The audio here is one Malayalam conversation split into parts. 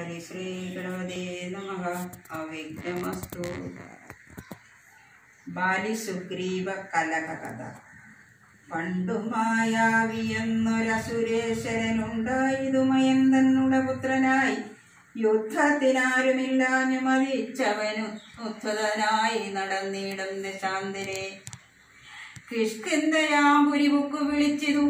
ഹരിശ്രീ ഗണപതേ നമഃ അവിഘ്നമസ്തു ബാലിസുഗ്രീവ കലകഥ പണ്ടു മായാവിയെന്നൊരസുരേശ്വരനുണ്ടായതുമയന്തന്നുടെ പുത്രനായി യുദ്ധത്തിനാരുമില്ലാഞ്ഞു മരിച്ചവനു ഉദ്ധതനായി നടന്നിടും ശാന്തനെ കിഷ്കിന്തയാമ്പുരിബുക്കു വിളിച്ചിതു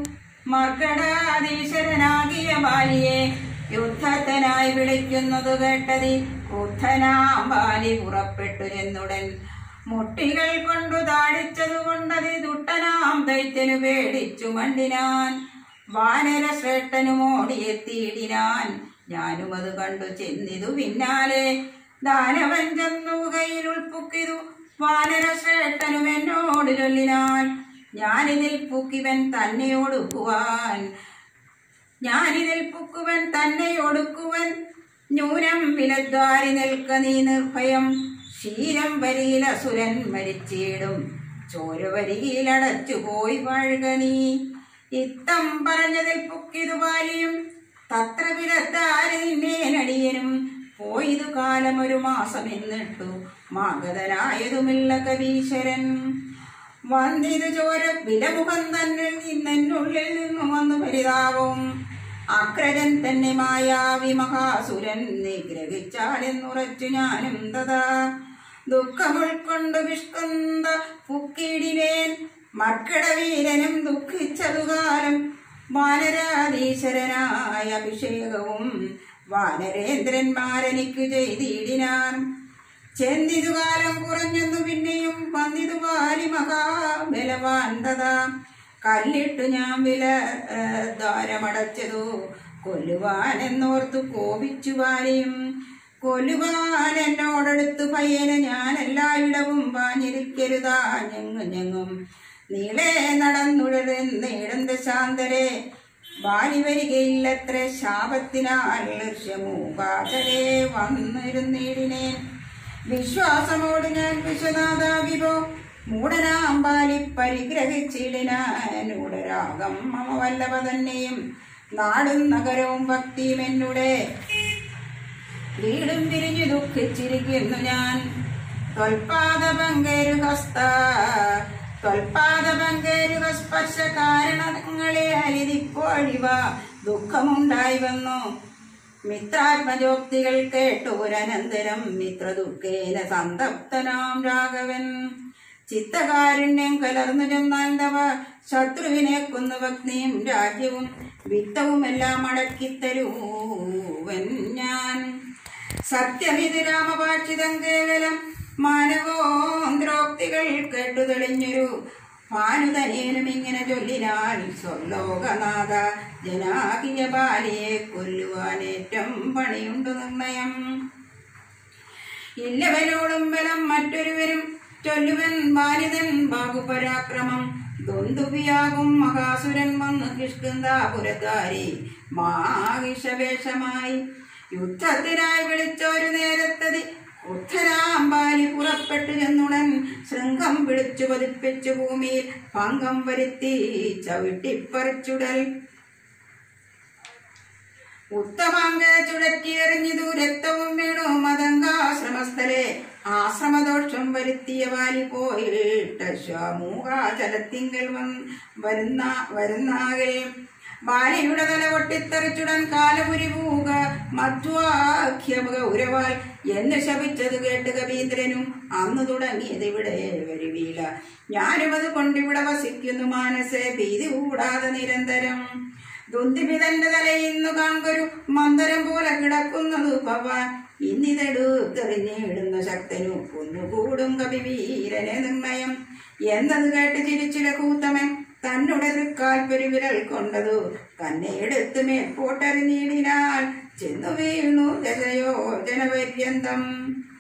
മർക്കടാധീശ്വരനാകിയ ബാലിയെ യുദ്ധത്തിനായി വിളിക്കുന്നത് കേട്ടതി ക്രുദ്ധനാം ബാലി പുറപ്പെട്ടു എന്നുടൻ മുട്ടികൾ കൊണ്ടു താടിച്ചതു കൊണ്ടതി ദുട്ടനാം ദൈത്യനു പേടിച്ചു മണ്ടിനാൻ വാനര ശ്രേഷ്ഠനും ഓടിയെത്തിയിടിനാൻ ഞാനും അത് കണ്ടു ചെന്നിതു പിന്നാലെ ദാനവൻ ചെന്നു കയ്യിൽ ഉൾപ്പുക്കിതു വാനര ശ്രേഷ്ഠനും എന്നോട് ചൊല്ലിനാൻ ഞാനിതിൽ പുക്കിവൻ തന്നെ ഒടുക്കുവാൻ ഞാനിതിൽ പുക്കുവൻ തന്നെ ഒടുക്കുവൻ ന്യൂനം വിലദ്വാരി നിൽക്ക നീ നിർഭയം ക്ഷീരം വരിയിൽ അസുരൻ മരിച്ചിടും ചോര വരിയിലടച്ചു പോയി വാഴുക നീ ഇത്തം പറഞ്ഞതിൽ പുക്കിതു പാലിയും തത്ര വിലദ്വാരി നിന്നേനടിയനും പോയതു കാലം ഒരു മാസം എന്നിട്ടു മാഗതനായതുമില്ല കവീശ്വരൻ വന്നിതു ചോര വിലമുഖം തന്നിൽ നിന്നെന്നുള്ളിൽ നിന്നു വന്നു പരിതാവും അക്രജൻ തന്നെ മായാവി മഹാസുരൻ നിഗ്രഹിച്ചാലെന്നുറച്ചു ഞാനും തഥാ ദുഃഖമുൾക്കൊണ്ട് വിഷ്കുന്ത പുക്കിടിനേൻ മർക്കടവീരനും ദുഃഖിച്ചതു കാലം വാനരാധീശ്വരനായ അഭിഷേകവും വാനരേന്ദ്രന്മാരെനിക്കു ചെയ്തിടിനാൻ ചെന്നിതു കാലം കുറഞ്ഞെന്നു പിന്നെയും വന്നിതു വാലി മഹാബലവാന്തത കല്ലിട്ടു ഞാൻ വില ദ്വാരമടച്ചതു കൊല്ലുവാൻ എന്നോർത്തു കോപിച്ചു വാലിയും കൊല്ലുവാൻ എന്നോടടുത്തു പയ്യന് ഞാൻ എല്ലായിടവും പാഞ്ഞിരിക്കരുതാ ഞെങ്ങും ഞെങ്ങും നീളെ നടന്നുഴലെന്നേടന്ത ശാന്തരെ ബാലി വരികയില്ലത്ര ശാപത്തിനാൽ ലക്ഷ്യമൂകാതരെ വന്നിരുന്നിടിനേൻ വിശ്വാസമോട് ഞാൻ വിശ്വനാഥ വിഭോ മൂടനാം ബാലി പരിഗ്രഹിച്ചിടിനാനൂടരാഗം മമ വല്ലഭ തന്നെയും നാടും നഗരവും ഭക്തിയും എന്നുടെ വീടും പിരിഞ്ഞു ദുഃഖിച്ചിരിക്കുന്നു ഞാൻ ത്വൽപാദ പങ്കേരു ഹസ്ത ത്വൽപാദ പങ്കേരു സ്പർശ കാരണങ്ങളെ അലിതിപ്പോഴിവ ദുഃഖമുണ്ടായി വന്നു മിത്രാത്മജോക്തികൾ കേട്ടോരനന്തരം മിത്രദുഃഖേന സന്തപ്തനാം രാഘവൻ ചിത്തകാരുണ്യം കലർന്നു ചെന്നാന്തവ ശത്രുവിനെ കൊന്നു ഭക്തിയും രാജ്യവും വിത്തവുമെല്ലാം അടക്കിത്തരൂവൻ ഞാൻ സത്യമിത് രാമഭാഷിതം കേവലം മാനവോന്ത്രോക്തികൾ കേട്ടു തെളിഞ്ഞൊരു ഭാനുതനേനും ഇങ്ങനെ ചൊല്ലിനാൽ സ്വർലോകനാഥ ജനാകിയ ബാലിയെ കൊല്ലുവാനേറ്റം പണിയുണ്ട് നിർണയം ഇല്ലവനോടും ബലം മറ്റൊരുവരും ചൊല്ലുവൻ ബാലിതൻ ബാഹുപരാക്രമം ദുന്ദുപിയാകും മഹാസുരൻ വന്ന് കിഷ്കന്താപുരധാരി മാഹിഷവേഷമായി യുദ്ധത്തിനായി വിളിച്ചൊരു നേരത്തതി ഉദ്ധരാം ബാലി പുറപ്പെട്ടു ചെന്നുടൻ ശൃംഗം പിടിച്ചു പതിപ്പിച്ചു ഭൂമിയിൽ ഭംഗം വരുത്തി ചവിട്ടിപ്പറിച്ചുടൽ ഉത്തമാങ്ക ചുഴറ്റിയെറിഞ്ഞിതു രക്തവും വീണു മതങ്കാശ്രമസ്ഥലെ ആശ്രമദോഷം വരുത്തിയ വാലി പോയിട്ട് മൂകാചലത്തിങ്കൽ വരുന്ന വരുന്നാകെ ബാലിയുടെ തല പൊട്ടിത്തെറിച്ചുടൻ കാലപുരി പൂക മധ്വാഖ്യ ഗൗരവാൽ എന്ന് ശപിച്ചത് കേട്ട് കവീന്ദ്രനും അന്ന് തുടങ്ങിയത് ഇവിടെ വരുവീല ഞാനും അത് കൊണ്ടിവിടെ വസിക്കുന്നു മാനസേ ഭീതി കൂടാതെ നിരന്തരം ദുന്തിപിതന്റെ തലയിന്നു കാൺകൊരു മന്ദരം പോലെ കിടക്കുന്നത് ഭവാൻ ഇന്നിതെടുത്തെറിഞ്ഞിടുന്ന ശക്തനു കുന്നുകൂടും കവിവീരനെ നിർണയം എന്നത് കേട്ട് ചിരിച്ചില കൂത്തമൻ തന്നുടെ തൃക്കാൽ പെരുവിരൽ കൊണ്ടതു തന്നെ എടുത്ത് മേൽപോട്ടെറിഞ്ഞിടിനാൽ ചെന്നു വീണു ദശയോജന പര്യന്തം